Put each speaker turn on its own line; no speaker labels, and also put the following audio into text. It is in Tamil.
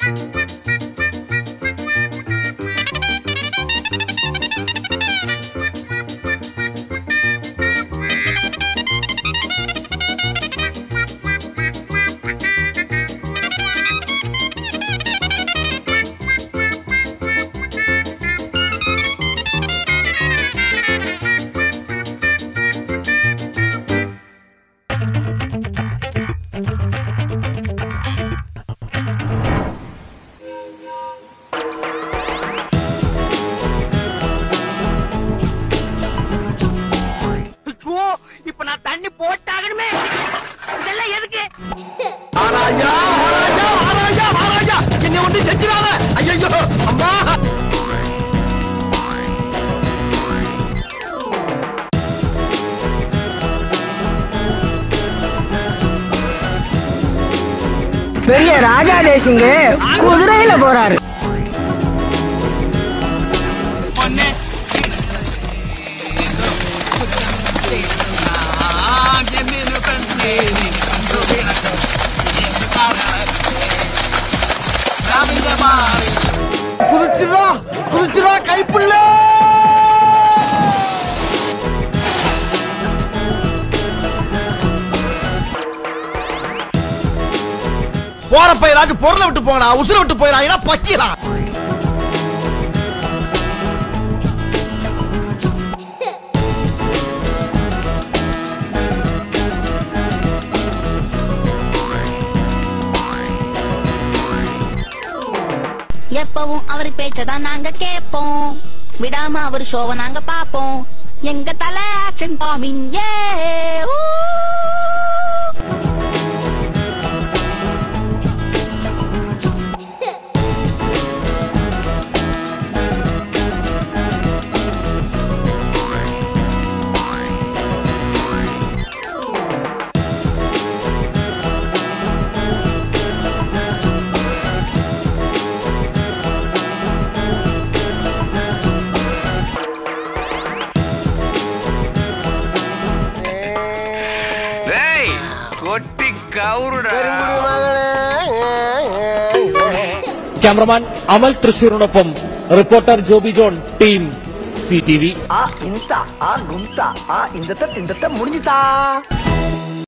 ஐயோ, இப்ப நான் தண்ணி போட்டாகணுமே இதெல்லாம் எதுக்கு
ஆராயா ஆராயா ஆராயா ஆராயா என்னை ஒன்று செஞ்சிடாத ஐயோ அம்மா
பெரிய ராஜா தேசிங்க குதிரையில போறாரு
குதிச்சிரா குதிச்சிரா கைப்புள்ள போற பயிராச்சும் பொருளை விட்டு போங்கடா உசுரை விட்டு போயிடா பச்சிடா
எப்பவும் அவர் பேச்சதான் நாங்க கேட்போம் விடாம அவர் ஷோவை நாங்க பாப்போம் எங்க தலை ஆக்ஷன் காமிங் ஏ ஊ.
கொட்டி கவுருடா
ക്യാമറമാൻ അമൽ തൃശൂരിനൊപ്പം reporter Joby John team C T V
ஆ இன்சா ஆ கும்சா ஆ இந்த இந்த முடிஞ்சுதா